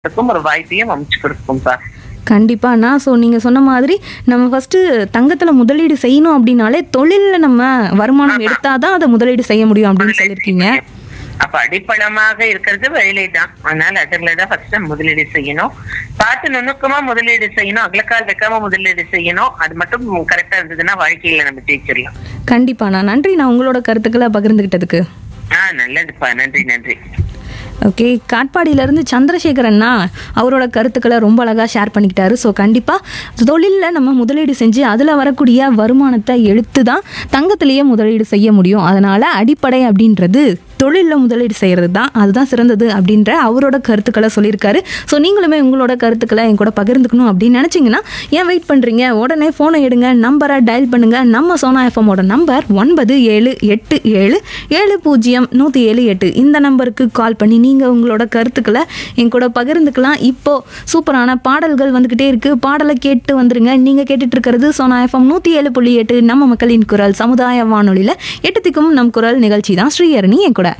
இருக்கும் ஒரு வாய்ப்பையும் அமைச்சு கொடுக்கும்பா கண்டிப்பா நான் ஸோ நீங்க சொன்ன மாதிரி நம்ம ஃபர்ஸ்ட் தங்கத்துல முதலீடு செய்யணும் அப்படின்னாலே தொழில்ல நம்ம வருமானம் எடுத்தாதான் அதை முதலீடு செய்ய முடியும் அப்படின்னு சொல்லியிருக்கீங்க அப்ப அடிப்படமாக இருக்கிறது வேலை தான் அதனால அதுல தான் ஃபர்ஸ்ட் முதலீடு செய்யணும் பார்த்து நுணுக்கமா முதலீடு செய்யணும் அகலக்கால் வைக்காம முதலீடு செய்யணும் அது மட்டும் கரெக்டா இருந்ததுன்னா வாழ்க்கையில நம்ம ஜெயிச்சிடலாம் கண்டிப்பா நான் நன்றி நான் உங்களோட கருத்துக்களை பகிர்ந்துகிட்டதுக்கு ஆஹ் நல்லதுப்பா நன்றி நன்றி ஓகே காட்பாடியிலேருந்து சந்திரசேகரன்னா அவரோட கருத்துக்களை ரொம்ப அழகாக ஷேர் பண்ணிக்கிட்டாரு ஸோ கண்டிப்பாக தொழிலில் நம்ம முதலீடு செஞ்சு அதில் வரக்கூடிய வருமானத்தை எடுத்து தான் தங்கத்திலேயே முதலீடு செய்ய முடியும் அதனால் அடிப்படை அப்படின்றது தொழிலில் முதலீடு செய்கிறது தான் அதுதான் சிறந்தது அப்படின்ற அவரோட கருத்துக்களை சொல்லியிருக்காரு ஸோ நீங்களுமே உங்களோட கருத்துக்களை என் கூட பகிர்ந்துக்கணும் அப்படின்னு நினச்சிங்கன்னா ஏன் வெயிட் பண்ணுறீங்க உடனே ஃபோனை எடுங்க நம்பரை டயல் பண்ணுங்கள் நம்ம சோனா எஃப்எம்மோட நம்பர் ஒன்பது ஏழு எட்டு ஏழு ஏழு பூஜ்ஜியம் நூற்றி ஏழு எட்டு இந்த நம்பருக்கு கால் பண்ணி நீங்கள் உங்களோட கருத்துக்களை என் கூட பகிர்ந்துக்கலாம் இப்போ சூப்பரான பாடல்கள் வந்துக்கிட்டே இருக்குது பாடலை கேட்டு வந்துருங்க நீங்கள் கேட்டுட்டு இருக்கிறது சோனா எஃப்எம் நூற்றி ஏழு புள்ளி எட்டு நம்ம மக்களின் குரல் சமுதாய வானொலியில் எட்டு திக்கும் நம் குரல் நிகழ்ச்சி தான் ஸ்ரீஹரணி என் கூட